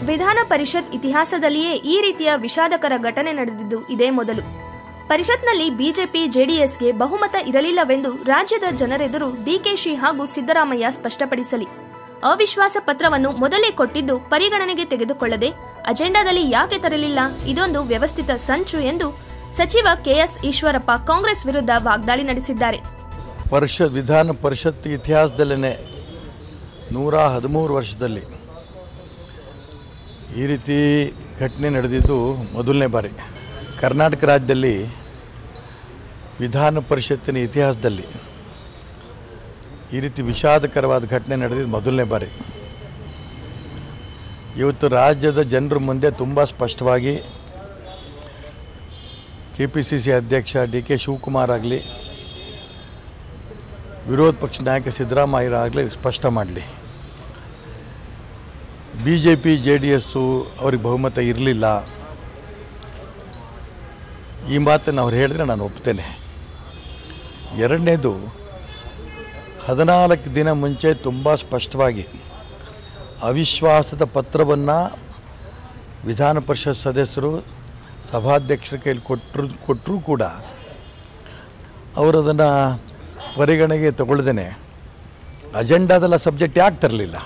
ವಿಧಾನ ಪರಿಷತ್ ಇತಿಹಾಸದಲ್ಲಿಯೇ ಈ ರೀತಿಯ ವಿಷಾದಕರ ಘಟನೆ ನಡೆದಿದ್ದು ಇದೇ ಮೊದಲು ಪರಿಷತ್ನಲ್ಲಿ ಬಿಜೆಪಿ ಜೆಡಿಎಸ್ಗೆ ಬಹುಮತ ಇರಲಿಲ್ಲವೆಂದು ರಾಜ್ಯದ ಜನರೆದುರು ಡಿಕೆಶಿ ಹಾಗೂ ಸಿದ್ದರಾಮಯ್ಯ ಸ್ಪಷ್ಟಪಡಿಸಲಿ ಅವಿಶ್ವಾಸ ಪತ್ರವನ್ನು ಮೊದಲೇ ಕೊಟ್ಟಿದ್ದು ಪರಿಗಣನೆಗೆ ತೆಗೆದುಕೊಳ್ಳದೆ ಅಜೆಂಡಾದಲ್ಲಿ ಯಾಕೆ ತರಲಿಲ್ಲ ಇದೊಂದು ವ್ಯವಸ್ಥಿತ ಸಂಚು ಎಂದು ಸಚಿವ ಕೆಎಸ್ ಈಶ್ವರಪ್ಪ ಕಾಂಗ್ರೆಸ್ ವಿರುದ್ಧ ವಾಗ್ದಾಳಿ ನಡೆಸಿದ್ದಾರೆ ಪರಿಷತ್ ವಿಧಾನ ಪರಿಷತ್ ಇತಿಹಾಸದಲ್ಲೇ ನೂರ ಹದಿಮೂರು ವರ್ಷದಲ್ಲಿ ಈ ರೀತಿ ಘಟನೆ ನಡೆದಿದ್ದು ಮೊದಲನೇ ಬಾರಿ ಕರ್ನಾಟಕ ರಾಜ್ಯದಲ್ಲಿ ವಿಧಾನ ಪರಿಷತ್ತಿನ ಇತಿಹಾಸದಲ್ಲಿ ಈ ರೀತಿ ವಿಷಾದಕರವಾದ ಘಟನೆ ನಡೆದಿದ್ದು ಮೊದಲನೇ ಬಾರಿ ಇವತ್ತು ರಾಜ್ಯದ ಜನರ ಮುಂದೆ ತುಂಬ ಸ್ಪಷ್ಟವಾಗಿ ಕೆ ಪಿ ಸಿ ಸಿ ಅಧ್ಯಕ್ಷ ಡಿ ಕೆ ಶಿವಕುಮಾರ್ ಆಗಲಿ ವಿರೋಧ ಪಕ್ಷ ನಾಯಕ ಸಿದ್ದರಾಮಯ್ಯರಾಗಲಿ ಸ್ಪಷ್ಟ ಮಾಡಲಿ B J P J D S ಅವ್ರಿಗೆ ಬಹುಮತ ಇರಲಿಲ್ಲ ಈ ಮಾತನ್ನು ಅವ್ರು ಹೇಳಿದ್ರೆ ನಾನು ಒಪ್ತೇನೆ ಎರಡನೇದು ಹದಿನಾಲ್ಕು ದಿನ ಮುಂಚೆ ತುಂಬ ಸ್ಪಷ್ಟವಾಗಿ ಅವಿಶ್ವಾಸದ ಪತ್ರವನ್ನು ವಿಧಾನ ಪರಿಷತ್ ಸದಸ್ಯರು ಸಭಾಧ್ಯಕ್ಷರ ಕೈಲಿ ಕೊಟ್ಟರು ಕೊಟ್ಟರೂ ಕೂಡ ಅವರು ಅದನ್ನು ಪರಿಗಣನೆಗೆ ತಗೊಳ್ದೇನೆ ಅಜೆಂಡಾದಲ್ಲ ಸಬ್ಜೆಕ್ಟ್ ಯಾಕೆ ತರಲಿಲ್ಲ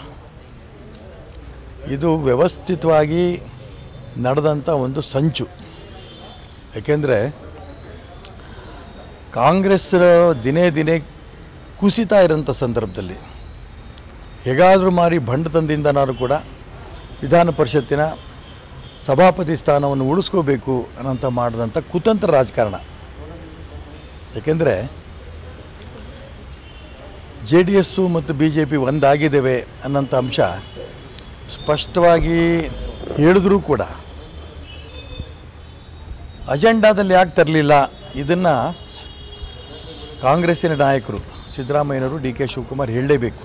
ಇದು ವ್ಯವಸ್ಥಿತವಾಗಿ ನಡೆದಂಥ ಒಂದು ಸಂಚು ಯಾಕೆಂದರೆ ಕಾಂಗ್ರೆಸ್ ದಿನೇ ದಿನೇ ಕುಸಿತಾ ಇರೋಂಥ ಸಂದರ್ಭದಲ್ಲಿ ಹೇಗಾದರೂ ಮಾರಿ ಭಂಡತನದಿಂದನಾದರೂ ಕೂಡ ವಿಧಾನ ಪರಿಷತ್ತಿನ ಸಭಾಪತಿ ಸ್ಥಾನವನ್ನು ಉಳಿಸ್ಕೋಬೇಕು ಅನ್ನೋಂಥ ಮಾಡಿದಂಥ ಕುತಂತ್ರ ರಾಜಕಾರಣ ಏಕೆಂದರೆ ಜೆ ಡಿ ಎಸ್ಸು ಮತ್ತು ಬಿ ಜೆ ಪಿ ಒಂದಾಗಿದ್ದೇವೆ ಅನ್ನೋಂಥ ಅಂಶ ಸ್ಪಷ್ಟವಾಗಿ ಹೇಳಿದ್ರೂ ಕೂಡ ಅಜೆಂಡಾದಲ್ಲಿ ಯಾಕೆ ತರಲಿಲ್ಲ ಇದನ್ನು ಕಾಂಗ್ರೆಸ್ಸಿನ ನಾಯಕರು ಸಿದ್ದರಾಮಯ್ಯನವರು ಡಿ ಕೆ ಶಿವಕುಮಾರ್ ಹೇಳಲೇಬೇಕು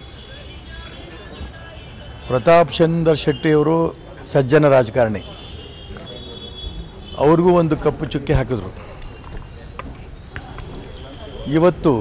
ಪ್ರತಾಪ್ ಚಂದ್ರ ಶೆಟ್ಟಿಯವರು ಸಜ್ಜನ ರಾಜಕಾರಣಿ ಅವ್ರಿಗೂ ಒಂದು ಕಪ್ಪು ಚುಕ್ಕೆ ಹಾಕಿದ್ರು ಇವತ್ತು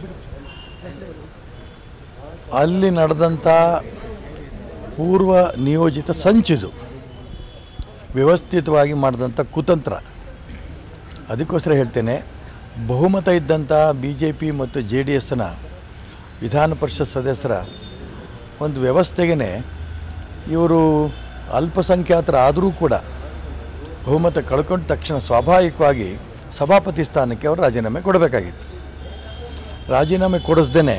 ಅಲ್ಲಿ ನಡೆದಂಥ ಪೂರ್ವ ನಿಯೋಜಿತ ಸಂಚಿದು ವ್ಯವಸ್ಥಿತವಾಗಿ ಮಾಡಿದಂಥ ಕುತಂತ್ರ ಅದಕ್ಕೋಸ್ಕರ ಹೇಳ್ತೇನೆ ಬಹುಮತ ಇದ್ದಂಥ ಬಿ ಜೆ ಪಿ ಮತ್ತು ಜೆ ಡಿ ಎಸ್ನ ವಿಧಾನ ಪರಿಷತ್ ಸದಸ್ಯರ ಒಂದು ವ್ಯವಸ್ಥೆಗೇ ಇವರು ಅಲ್ಪಸಂಖ್ಯಾತರಾದರೂ ಕೂಡ ಬಹುಮತ ಕಳ್ಕೊಂಡ ತಕ್ಷಣ ಸ್ವಾಭಾವಿಕವಾಗಿ ಸಭಾಪತಿ ಸ್ಥಾನಕ್ಕೆ ಅವರು ರಾಜೀನಾಮೆ ಕೊಡಬೇಕಾಗಿತ್ತು ರಾಜೀನಾಮೆ ಕೊಡಿಸ್ದೇ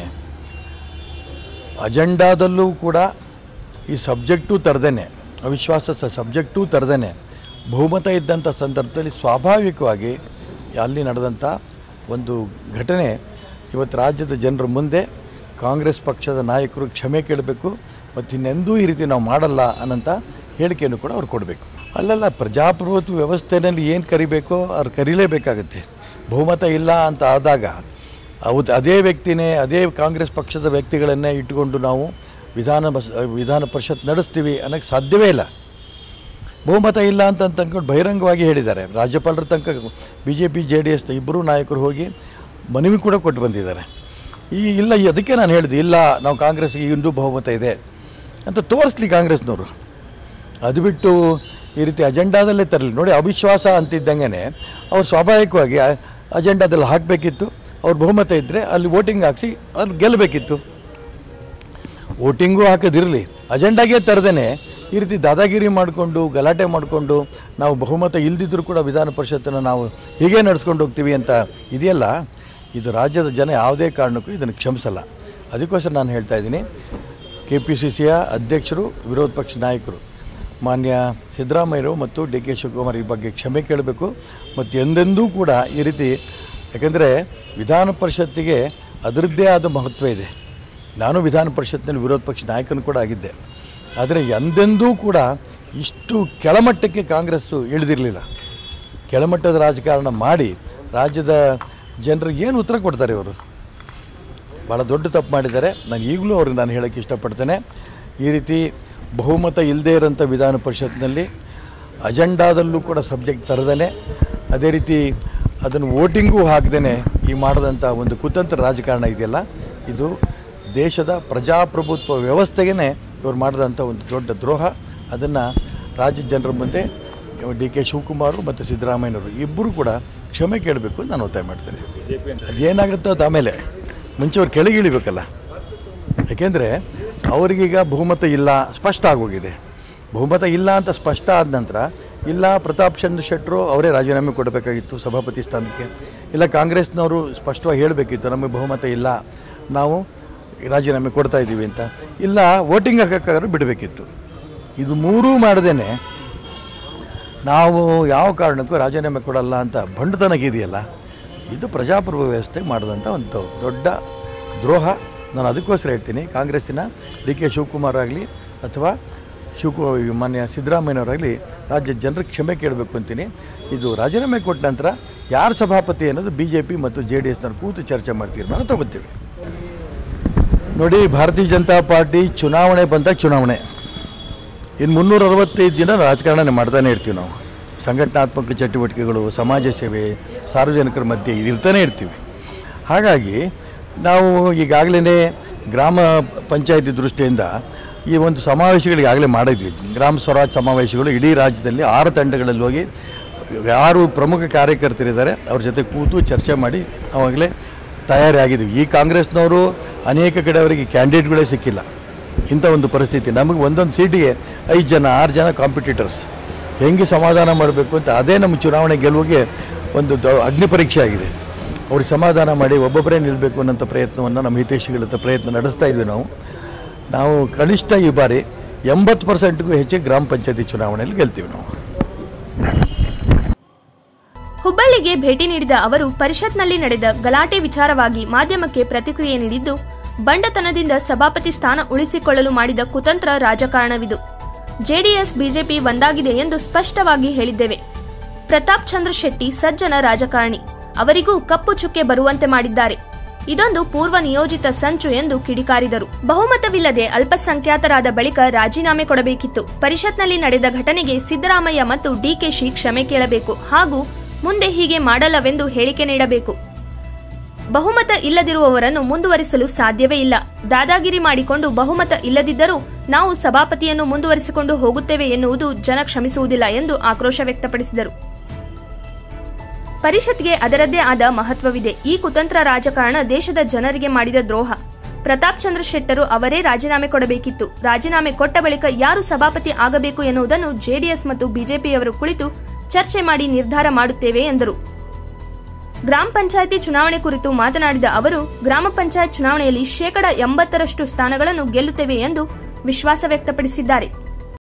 ಅಜೆಂಡಾದಲ್ಲೂ ಕೂಡ ಈ ಸಬ್ಜೆಕ್ಟು ತರದೇನೆ ಅವಿಶ್ವಾಸ ಸ ಸಬ್ಜೆಕ್ಟೂ ತರದೇನೆ ಬಹುಮತ ಇದ್ದಂಥ ಸಂದರ್ಭದಲ್ಲಿ ಸ್ವಾಭಾವಿಕವಾಗಿ ಅಲ್ಲಿ ನಡೆದಂಥ ಒಂದು ಘಟನೆ ಇವತ್ತು ರಾಜ್ಯದ ಜನರ ಮುಂದೆ ಕಾಂಗ್ರೆಸ್ ಪಕ್ಷದ ನಾಯಕರು ಕ್ಷಮೆ ಕೇಳಬೇಕು ಮತ್ತು ಇನ್ನೆಂದೂ ಈ ರೀತಿ ನಾವು ಮಾಡಲ್ಲ ಅನ್ನೋಂಥ ಹೇಳಿಕೆಯನ್ನು ಕೂಡ ಅವ್ರು ಕೊಡಬೇಕು ಅಲ್ಲಲ್ಲ ಪ್ರಜಾಪ್ರಭುತ್ವ ವ್ಯವಸ್ಥೆಯಲ್ಲಿ ಏನು ಕರಿಬೇಕೋ ಅವ್ರು ಕರೀಲೇಬೇಕಾಗುತ್ತೆ ಬಹುಮತ ಇಲ್ಲ ಅಂತ ಆದಾಗ ಹೌದು ಅದೇ ವ್ಯಕ್ತಿನೇ ಅದೇ ಕಾಂಗ್ರೆಸ್ ಪಕ್ಷದ ವ್ಯಕ್ತಿಗಳನ್ನೇ ಇಟ್ಟುಕೊಂಡು ನಾವು ವಿಧಾನ ಬಸ್ ವಿಧಾನ ಪರಿಷತ್ ನಡೆಸ್ತೀವಿ ಅನ್ನೋಕ್ಕೆ ಸಾಧ್ಯವೇ ಇಲ್ಲ ಬಹುಮತ ಇಲ್ಲ ಅಂತ ಅಂತ ಅಂದ್ಕೊಂಡು ಬಹಿರಂಗವಾಗಿ ಹೇಳಿದ್ದಾರೆ ರಾಜ್ಯಪಾಲರ ತನಕ B J P J D S ಇಬ್ಬರೂ ನಾಯಕರು ಹೋಗಿ ಮನವಿ ಕೂಡ ಕೊಟ್ಟು ಬಂದಿದ್ದಾರೆ ಈ ಇಲ್ಲ ಈ ಅದಕ್ಕೆ ನಾನು ಹೇಳಿದೆ ಇಲ್ಲ ನಾವು ಕಾಂಗ್ರೆಸ್ಗೆ ಇನ್ನೂ ಬಹುಮತ ಇದೆ ಅಂತ ತೋರಿಸ್ಲಿ ಕಾಂಗ್ರೆಸ್ನವರು ಅದು ಬಿಟ್ಟು ಈ ರೀತಿ ಅಜೆಂಡಾದಲ್ಲೇ ತರಲಿ ನೋಡಿ ಅವಿಶ್ವಾಸ ಅಂತಿದ್ದಂಗೆ ಅವ್ರು ಸ್ವಾಭಾವಿಕವಾಗಿ ಆ ಅಜೆಂಡಾದಲ್ಲಿ ಹಾಕಬೇಕಿತ್ತು ಅವ್ರು ಬಹುಮತ ಇದ್ದರೆ ಅಲ್ಲಿ ವೋಟಿಂಗ್ ಹಾಕಿಸಿ ಅಲ್ಲಿ ಗೆಲ್ಲಬೇಕಿತ್ತು ವೋಟಿಂಗು ಹಾಕೋದಿರಲಿ ಅಜೆಂಡಾಗೆ ತರದೇನೆ ಈ ರೀತಿ ದಾದಾಗಿರಿ ಮಾಡಿಕೊಂಡು ಗಲಾಟೆ ಮಾಡಿಕೊಂಡು ನಾವು ಬಹುಮತ ಇಲ್ದಿದ್ರೂ ಕೂಡ ವಿಧಾನ ಪರಿಷತ್ತನ್ನು ನಾವು ಹೀಗೆ ನಡೆಸ್ಕೊಂಡು ಹೋಗ್ತೀವಿ ಅಂತ ಇದೆಯಲ್ಲ ಇದು ರಾಜ್ಯದ ಜನ ಯಾವುದೇ ಕಾರಣಕ್ಕೂ ಇದನ್ನು ಕ್ಷಮಿಸಲ್ಲ ಅದಕ್ಕೋಸ್ಕರ ನಾನು ಹೇಳ್ತಾ ಇದ್ದೀನಿ ಕೆ ಪಿ ಸಿ ಸಿಯ ಅಧ್ಯಕ್ಷರು ವಿರೋಧ ಪಕ್ಷ ನಾಯಕರು ಮಾನ್ಯ ಸಿದ್ದರಾಮಯ್ಯರು ಮತ್ತು ಡಿ ಕೆ ಶಿವಕುಮಾರ್ ಈ ಬಗ್ಗೆ ಕ್ಷಮೆ ಕೇಳಬೇಕು ಮತ್ತು ಎಂದೆಂದೂ ಕೂಡ ಈ ರೀತಿ ಯಾಕೆಂದರೆ ವಿಧಾನ ಪರಿಷತ್ತಿಗೆ ಅದರದ್ದೇ ಆದ ಮಹತ್ವ ಇದೆ ನಾನು ವಿಧಾನ ಪರಿಷತ್ನಲ್ಲಿ ವಿರೋಧ ಪಕ್ಷ ನಾಯಕನು ಕೂಡ ಆಗಿದ್ದೆ ಆದರೆ ಎಂದೆಂದೂ ಕೂಡ ಇಷ್ಟು ಕೆಳಮಟ್ಟಕ್ಕೆ ಕಾಂಗ್ರೆಸ್ಸು ಇಳಿದಿರಲಿಲ್ಲ ಕೆಳಮಟ್ಟದ ರಾಜಕಾರಣ ಮಾಡಿ ರಾಜ್ಯದ ಜನರಿಗೆ ಏನು ಉತ್ತರ ಕೊಡ್ತಾರೆ ಇವರು ಭಾಳ ದೊಡ್ಡ ತಪ್ಪು ಮಾಡಿದ್ದಾರೆ ನಾನು ಈಗಲೂ ಅವ್ರಿಗೆ ನಾನು ಹೇಳೋಕ್ಕೆ ಇಷ್ಟಪಡ್ತೇನೆ ಈ ರೀತಿ ಬಹುಮತ ಇಲ್ಲದೇ ಇರೋಂಥ ವಿಧಾನ ಪರಿಷತ್ನಲ್ಲಿ ಅಜೆಂಡಾದಲ್ಲೂ ಕೂಡ ಸಬ್ಜೆಕ್ಟ್ ತರದೇ ಅದೇ ರೀತಿ ಅದನ್ನು ವೋಟಿಂಗೂ ಹಾಕ್ದೇ ಈ ಮಾಡಿದಂಥ ಒಂದು ಕುತಂತ್ರ ರಾಜಕಾರಣ ಇದೆಯಲ್ಲ ಇದು ದೇಶದ ಪ್ರಜಾಪ್ರಭುತ್ವ ವ್ಯವಸ್ಥೆಗೇ ಇವ್ರು ಮಾಡಿದಂಥ ಒಂದು ದೊಡ್ಡ ದ್ರೋಹ ಅದನ್ನು ರಾಜ್ಯ ಜನರ ಮುಂದೆ ಡಿ ಕೆ ಶಿವಕುಮಾರ್ ಮತ್ತು ಸಿದ್ದರಾಮಯ್ಯನವರು ಇಬ್ಬರು ಕೂಡ ಕ್ಷಮೆ ಕೇಳಬೇಕು ಅಂತ ನಾನು ಒತ್ತಾಯ ಮಾಡ್ತೇನೆ ಅದೇನಾಗುತ್ತೋ ಅದು ಆಮೇಲೆ ಮುಂಚೆ ಅವ್ರು ಕೆಳಗೆ ಇಳಿಬೇಕಲ್ಲ ಯಾಕೆಂದರೆ ಅವರಿಗೀಗ ಬಹುಮತ ಇಲ್ಲ ಸ್ಪಷ್ಟ ಆಗೋಗಿದೆ ಬಹುಮತ ಇಲ್ಲ ಅಂತ ಸ್ಪಷ್ಟ ಆದ ನಂತರ ಇಲ್ಲ ಪ್ರತಾಪ್ ಚಂದ್ರ ಶೆಟ್ಟರು ಅವರೇ ರಾಜೀನಾಮೆ ಕೊಡಬೇಕಾಗಿತ್ತು ಸಭಾಪತಿ ಸ್ಥಾನಕ್ಕೆ ಇಲ್ಲ ಕಾಂಗ್ರೆಸ್ನವರು ಸ್ಪಷ್ಟವಾಗಿ ಹೇಳಬೇಕಿತ್ತು ನಮಗೆ ಬಹುಮತ ಇಲ್ಲ ನಾವು ರಾಜೀನಾಮೆ ಕೊಡ್ತಾ ಇದ್ದೀವಿ ಅಂತ ಇಲ್ಲ ವೋಟಿಂಗ್ ಹಾಕೋಕ್ಕಾದ್ರೂ ಬಿಡಬೇಕಿತ್ತು ಇದು ಮೂರೂ ಮಾಡ್ದೇನೆ ನಾವು ಯಾವ ಕಾರಣಕ್ಕೂ ರಾಜೀನಾಮೆ ಕೊಡಲ್ಲ ಅಂತ ಬಂಡತನಕ್ಕಿದೆಯಲ್ಲ ಇದು ಪ್ರಜಾಪ್ರಭುತ್ವ ವ್ಯವಸ್ಥೆ ಮಾಡಿದಂಥ ಒಂದು ದೊಡ್ಡ ದ್ರೋಹ ನಾನು ಅದಕ್ಕೋಸ್ಕರ ಹೇಳ್ತೀನಿ ಕಾಂಗ್ರೆಸ್ಸಿನ ಡಿ ಕೆ ಶಿವಕುಮಾರ್ ಆಗಲಿ ಅಥವಾ ಶಿವಕು ಮಾನ್ಯ ಸಿದ್ದರಾಮಯ್ಯನವರಾಗಲಿ ರಾಜ್ಯ ಜನರಿಗೆ ಕ್ಷಮೆ ಕೇಳಬೇಕು ಅಂತೀನಿ ಇದು ರಾಜೀನಾಮೆ ಕೊಟ್ಟ ನಂತರ ಯಾರು ಸಭಾಪತಿ ಅನ್ನೋದು ಬಿ ಜೆ ಪಿ ಮತ್ತು ಜೆ ಡಿ ಎಸ್ನವ್ರು ಕೂತು ಚರ್ಚೆ ಮಾಡಿ ತೀರ್ಮಾನ ತಗೋತೀವಿ ನೋಡಿ ಭಾರತೀಯ ಜನತಾ ಪಾರ್ಟಿ ಚುನಾವಣೆ ಬಂದಾಗ ಚುನಾವಣೆ ಇನ್ನು ಮುನ್ನೂರ ಅರವತ್ತೈದು ದಿನ ರಾಜಕಾರಣ ಮಾಡ್ತಾನೆ ಇರ್ತೀವಿ ನಾವು ಸಂಘಟನಾತ್ಮಕ ಚಟುವಟಿಕೆಗಳು ಸಮಾಜ ಸೇವೆ ಸಾರ್ವಜನಿಕರ ಮಧ್ಯೆ ಇರ್ತಾನೆ ಇರ್ತೀವಿ ಹಾಗಾಗಿ ನಾವು ಈಗಾಗಲೇ ಗ್ರಾಮ ಪಂಚಾಯತಿ ದೃಷ್ಟಿಯಿಂದ ಈ ಒಂದು ಸಮಾವೇಶಗಳಿಗೆ ಆಗಲೇ ಮಾಡಿದ್ವಿ ಗ್ರಾಮ ಸ್ವರಾಜ್ ಸಮಾವೇಶಗಳು ಇಡೀ ರಾಜ್ಯದಲ್ಲಿ ಆರು ತಂಡಗಳಲ್ಲಿ ಹೋಗಿ ಯಾರು ಪ್ರಮುಖ ಕಾರ್ಯಕರ್ತರಿದ್ದಾರೆ ಅವ್ರ ಜೊತೆ ಕೂತು ಚರ್ಚೆ ಮಾಡಿ ಅವಾಗಲೇ ತಯಾರಿ ಆಗಿದ್ವಿ ಈ ಕಾಂಗ್ರೆಸ್ನವರು ಅನೇಕ ಕಡೆ ಅವರಿಗೆ ಕ್ಯಾಂಡಿಡೇಟ್ಗಳೇ ಸಿಕ್ಕಿಲ್ಲ ಇಂಥ ಒಂದು ಪರಿಸ್ಥಿತಿ ನಮಗೆ ಒಂದೊಂದು ಸೀಟಿಗೆ ಐದು ಜನ ಆರು ಜನ ಕಾಂಪಿಟೇಟರ್ಸ್ ಹೆಂಗೆ ಸಮಾಧಾನ ಮಾಡಬೇಕು ಅಂತ ಅದೇ ನಮ್ಮ ಚುನಾವಣೆ ಗೆಲುವಿಗೆ ಒಂದು ದೊ ಅಗ್ನಿ ಪರೀಕ್ಷೆ ಆಗಿದೆ ಅವ್ರಿಗೆ ಸಮಾಧಾನ ಮಾಡಿ ಒಬ್ಬೊಬ್ಬರೇ ನಿಲ್ಲಬೇಕು ಅನ್ನೋಂಥ ಪ್ರಯತ್ನವನ್ನು ನಮ್ಮ ಹಿತೈಷಿಗಳ ಹತ್ರ ಪ್ರಯತ್ನ ನಡೆಸ್ತಾ ಇದ್ವಿ ನಾವು ನಾವು ಕನಿಷ್ಠ ಈ ಬಾರಿ ಎಂಬತ್ತು ಪರ್ಸೆಂಟ್ಗೂ ಹೆಚ್ಚಿಗೆ ಗ್ರಾಮ ಪಂಚಾಯತಿ ಚುನಾವಣೆಯಲ್ಲಿ ಗೆಲ್ತೀವಿ ನಾವು ಹುಬ್ಬಳ್ಳಿಗೆ ಭೇಟಿ ನೀಡಿದ ಅವರು ಪರಿಷತ್ನಲ್ಲಿ ನಡೆದ ಗಲಾಟೆ ವಿಚಾರವಾಗಿ ಮಾಧ್ಯಮಕ್ಕೆ ಪ್ರತಿಕ್ರಿಯೆ ನೀಡಿದ್ದು ಬಂಡತನದಿಂದ ಸಭಾಪತಿ ಸ್ಥಾನ ಉಳಿಸಿಕೊಳ್ಳಲು ಮಾಡಿದ ಕುತಂತ್ರ ರಾಜಕಾರಣವಿದು ಜೆಡಿಎಸ್ ಬಿಜೆಪಿ ಒಂದಾಗಿದೆ ಎಂದು ಸ್ಪಷ್ಟವಾಗಿ ಹೇಳಿದ್ದೇವೆ ಪ್ರತಾಪ್ ಚಂದ್ರ ಶೆಟ್ಟಿ ಸಜ್ಜನ ರಾಜಕಾರಣಿ ಅವರಿಗೂ ಕಪ್ಪು ಚುಕ್ಕೆ ಬರುವಂತೆ ಮಾಡಿದ್ದಾರೆ ಇದೊಂದು ಪೂರ್ವ ನಿಯೋಜಿತ ಸಂಚು ಎಂದು ಕಿಡಿಕಾರಿದರು ಬಹುಮತವಿಲ್ಲದೆ ಅಲ್ಪಸಂಖ್ಯಾತರಾದ ಬಳಿಕ ರಾಜೀನಾಮೆ ಕೊಡಬೇಕಿತ್ತು ಪರಿಷತ್ನಲ್ಲಿ ನಡೆದ ಘಟನೆಗೆ ಸಿದ್ದರಾಮಯ್ಯ ಮತ್ತು ಡಿಕೆಶಿ ಕ್ಷಮೆ ಕೇಳಬೇಕು ಹಾಗೂ ಮುಂದೆ ಹೀಗೆ ಮಾಡಲ್ಲವೆಂದು ಹೇಳಿಕೆ ನೀಡಬೇಕು ಬಹುಮತ ಇಲ್ಲದಿರುವವರನ್ನು ಮುಂದುವರಿಸಲು ಸಾಧ್ಯವೇ ಇಲ್ಲ ದಾದಾಗಿರಿ ಮಾಡಿಕೊಂಡು ಬಹುಮತ ಇಲ್ಲದಿದ್ದರೂ ನಾವು ಸಭಾಪತಿಯನ್ನು ಮುಂದುವರಿಸಿಕೊಂಡು ಹೋಗುತ್ತೇವೆ ಎನ್ನುವುದು ಜನ ಕ್ಷಮಿಸುವುದಿಲ್ಲ ಎಂದು ಆಕ್ರೋಶ ವ್ಯಕ್ತಪಡಿಸಿದರು ಪರಿಷತ್ಗೆ ಅದರದ್ದೇ ಆದ ಮಹತ್ವವಿದೆ ಈ ಕುತಂತ್ರ ರಾಜಕಾರಣ ದೇಶದ ಜನರಿಗೆ ಮಾಡಿದ ದ್ರೋಹ ಪ್ರತಾಪ್ ಚಂದ್ರ ಶೆಟ್ಟರು ಅವರೇ ರಾಜೀನಾಮೆ ಕೊಡಬೇಕಿತ್ತು ರಾಜೀನಾಮೆ ಕೊಟ್ಟ ಬಳಿಕ ಯಾರು ಸಭಾಪತಿ ಆಗಬೇಕು ಎನ್ನುವುದನ್ನು ಜೆಡಿಎಸ್ ಮತ್ತು ಬಿಜೆಪಿಯವರು ಕುಳಿತು ಚರ್ಚೆ ಮಾಡಿ ನಿರ್ಧಾರ ಮಾಡುತ್ತೇವೆ ಎಂದರು ಗ್ರಾಮ ಪಂಚಾಯಿತಿ ಚುನಾವಣೆ ಕುರಿತು ಮಾತನಾಡಿದ ಅವರು ಗ್ರಾಮ ಪಂಚಾಯತ್ ಚುನಾವಣೆಯಲ್ಲಿ ಶೇಕಡ ಎಂಬತ್ತರಷ್ಟು ಸ್ಥಾನಗಳನ್ನು ಗೆಲ್ಲುತ್ತೇವೆ ಎಂದು ವಿಶ್ವಾಸ ವ್ಯಕ್ತಪಡಿಸಿದ್ದಾರೆ